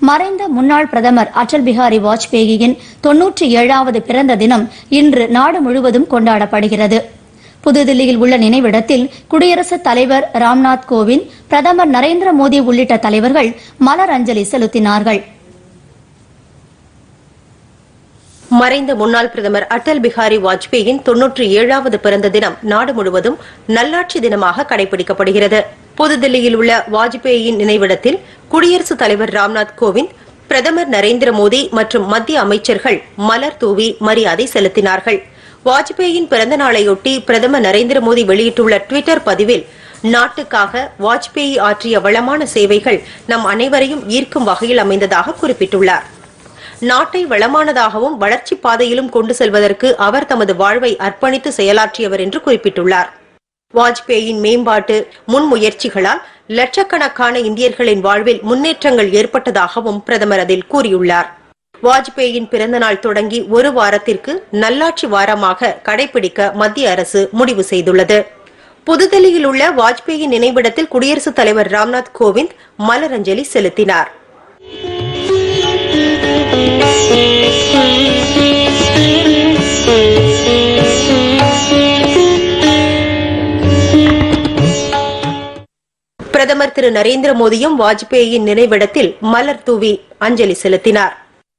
மறைந்த முன்னாள் பிரதமர் அடல் பிஹாரி வாஜ்பேயியின் தொன்னூற்றி ஏழாவது பிறந்த தினம் இன்று நாடு முழுவதும் கொண்டாடப்படுகிறது புதுதில்லியில் உள்ள நினைவிடத்தில் குடியரசுத் தலைவர் ராம்நாத் கோவிந்த் பிரதமர் நரேந்திர மோடி உள்ளிட்ட தலைவர்கள் மலர் அஞ்சலி செலுத்தினார்கள் மறைந்த முன்னாள் பிரதமர் அடல் பிஹாரி வாஜ்பேயின் தொன்னூற்றி ஏழாவது பிறந்த தினம் நாடு முழுவதும் நல்லாட்சி தினமாக கடைபிடிக்கப்படுகிறது புதுதில்லியில் உள்ள வாஜ்பேயின் நினைவிடத்தில் குடியரசுத் தலைவர் ராம்நாத் கோவிந்த் பிரதமர் நரேந்திர மோடி மற்றும் மத்திய அமைச்சர்கள் மலர் தூவி மரியாதை செலுத்தினார்கள் வாஜ்பேயின் பிறந்த நாளையொட்டி பிரதமர் நரேந்திர மோடி வெளியிட்டுள்ள டுவிட்டர் பதிவில் நாட்டுக்காக வாஜ்பேயி ஆற்றிய வளமான சேவைகள் நம் அனைவரையும் ஈர்க்கும் வகையில் அமைந்ததாக குறிப்பிட்டுள்ளார் நாட்டை வளமானதாகவும் வளர்ச்சி பாதையிலும் கொண்டு செல்வதற்கு அவர் தமது வாழ்வை அர்ப்பணித்து செயலாற்றியவர் என்று குறிப்பிட்டுள்ளார் வாஜ்பேயின் மேம்பாட்டு முன்முயற்சிகளால் லட்சக்கணக்கான இந்தியர்களின் வாழ்வில் முன்னேற்றங்கள் ஏற்பட்டதாகவும் பிரதமர் அதில் கூறியுள்ளார் வாஜ்பேயின் பிறந்தநாள் தொடங்கி ஒரு வாரத்திற்கு நல்லாட்சி வாரமாக கடைபிடிக்க மத்திய அரசு முடிவு செய்துள்ளது புதுதில்லியில் உள்ள வாஜ்பேயின் நினைவிடத்தில் குடியரசுத் தலைவர் ராம்நாத் கோவிந்த் மலரஞ்சலி செலுத்தினார் பிரதமர் திரு நரேந்திர மோடியும் வாஜ்பேயின் நினைவிடத்தில் மலர் தூவி அஞ்சலி செலுத்தினார்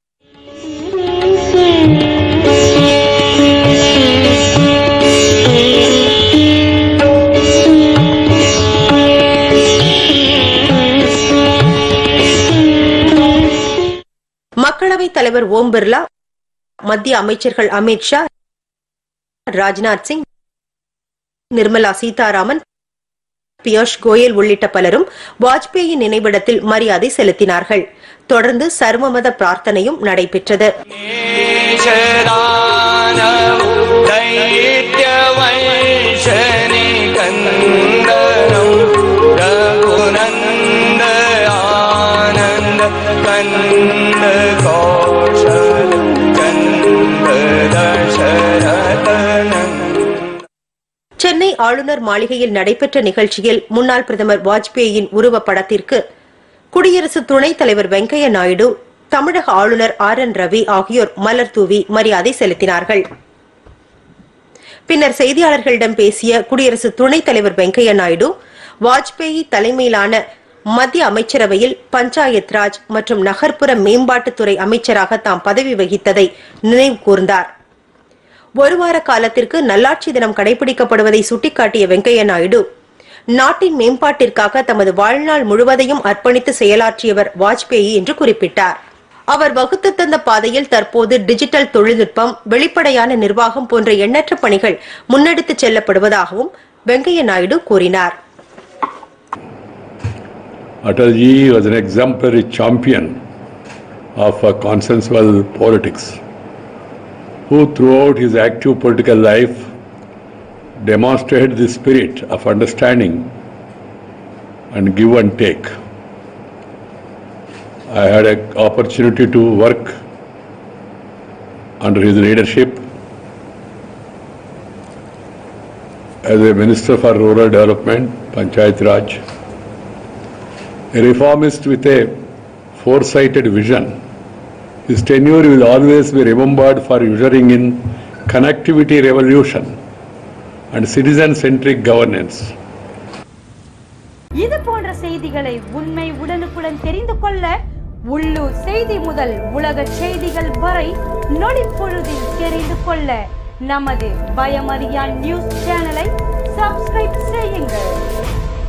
மக்களவைத் தலைவர் ஓம் பிர்லா மத்திய அமைச்சர்கள் அமித் ஷா ராஜ்நாத் சிங் நிர்மலா சீதாராமன் பியூஷ் கோயல் உள்ளிட்ட பலரும் வாஜ்பேயின் நினைவிடத்தில் மரியாதை செலுத்தினார்கள் தொடர்ந்து சர்வமத பிரார்த்தனையும் நடைபெற்றது दैत्यवंशनिकन्दनं रघुनन्द आनन्द कन्द कौशल कन्द दशरथनन्द சென்னை ஆளுநர் மாளிகையில் நடைபெற்ற நிகழ்ச்சியில் முன்னாள் பிரதமர் வாஜ்பேயின் உருவப்படத்திற்கு குடியரசு துணைத் தலைவர் வெங்கையா நாயுடு தமிழக ஆளுநர் ஆர் என் ரவி ஆகியோர் மலர் தூவி மரியாதை செலுத்தினார்கள் பின்னர் செய்தியாளர்களிடம் பேசிய குடியரசு துணைத் தலைவர் வெங்கையா நாயுடு வாஜ்பேயி தலைமையிலான மத்திய அமைச்சரவையில் பஞ்சாயத் ராஜ் மற்றும் நகர்ப்புற மேம்பாட்டுத்துறை அமைச்சராக தாம் பதவி வகித்ததை நினைவு கூர்ந்தார் ஒரு வார காலத்திற்கு நல்லாட்சி தினம் கடைபிடிக்கப்படுவதை சுட்டிக்காட்டிய வெங்கையா நாயுடு நாட்டின் மேம்பாட்டிற்காக தமது வாழ்நாள் முழுவதையும் அர்ப்பணித்து செயலாற்றியவர் வாஜ்பேயி என்று குறிப்பிட்டார் அவர் வகுத்து தந்த பாதையில் தற்போது டிஜிட்டல் தொழில்நுட்பம் வெளிப்படையான நிர்வாகம் போன்ற எண்ணற்ற பணிகள் முன்னெடுத்துச் செல்லப்படுவதாகவும் வெங்கையா நாயுடு கூறினார் Atalji was an exemplary champion of uh, consensual politics, who throughout his active political life demonstrated the spirit of understanding and give and take. I had an opportunity to work under his leadership as a Minister for Rural Development, Panchayat Raj, a reformist with a foresighted vision. His tenure will always be remembered for ushering in connectivity revolution and citizen-centric governance. இது போன்ற செய்திகளை உண்மை உடனுக்குடன் தெரிந்து கொள்ள உள்ளூர் செய்தி முதல் உலக செய்திகள் வரை நொடிப்பொழுதில் தெரிந்து கொள்ள நமது பயமறியான் நியூஸ் சேனலை சப்ஸ்கிரைப் செய்யுங்கள்